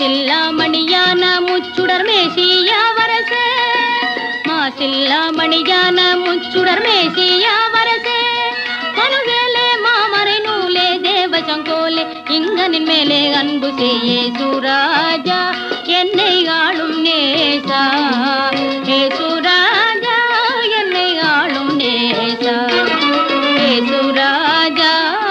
மாசில்லா மணியான முச்சுடர் மேசியா வரசே மாசில்லா மணியான முச்சுடர் மேசியா வரசே மனுவேலே மாமரை நூலே தேவசங்கோலே இங்கனின் மேலே அன்பு செய்யே சுராஜா என்னை ஆளும் நேசா ஏ சுராஜா என்னை ஆளும் நேசா ஏ சுராஜா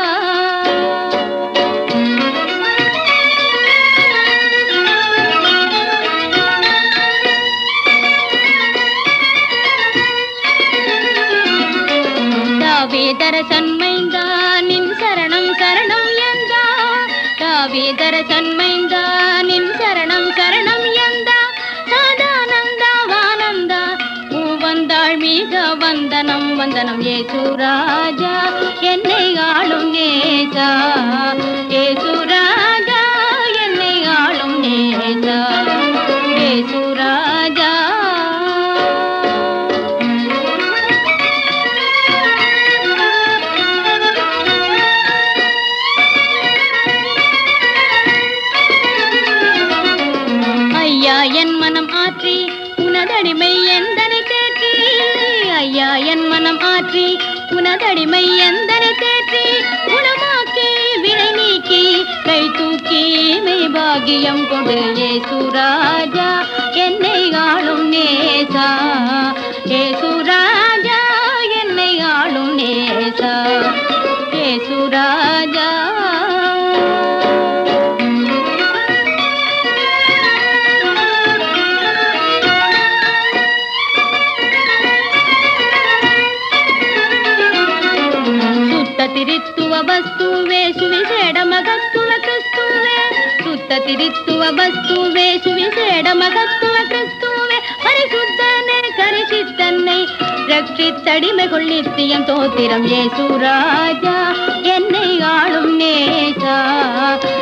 தாவேதர சன்மைந்தா நின் சரணம் சரணம் எந்தா தாவேதர சன்மைந்தா நின் சரணம் சரணம் எந்தா சாதானந்தா வானந்தா பூவந்தாள் மிக வந்தனம் வந்தனம் ஏசுராஜா என்னை ஆளும் நேசா ஏசுராஜா என்னை ஆளும் நேசா ஏசுராஜா ஐயா என் மனம் ஆற்றி உனதடிமை எந்தனை தேற்றி ஐயா என் மனம் ஆற்றி உனதடிமை எந்தனை தேற்றி குணமாக்கி வினை நீக்கி கை தூக்கி மெய் பாகியம் கொடு ஏசுராஜா என்னை ஆளும் நேசா ஏசுராஜா என்னை ஆளும் நேசா ஏசுராஜா ಸುತ್ತ ತಿರುತ್ತುವ ವಸ್ತುವೆ ಸುವಿಶೇಡ ಮಗತ್ತುವ ಕ್ರಿಸ್ತುವೆ ಸುತ್ತ ತಿರುತ್ತುವ ವಸ್ತುವೆ ಸುವಿಶೇಡ ಮಗತ್ತುವ ಕ್ರಿಸ್ತುವೆ ಪರಿಶುದ್ಧನೆ கரிசித்தன்னை ரட்சித்தடிமைகள் நித்தியம் தோத்திரம் ஏசுராஜா என்னை ஆளும் நேசா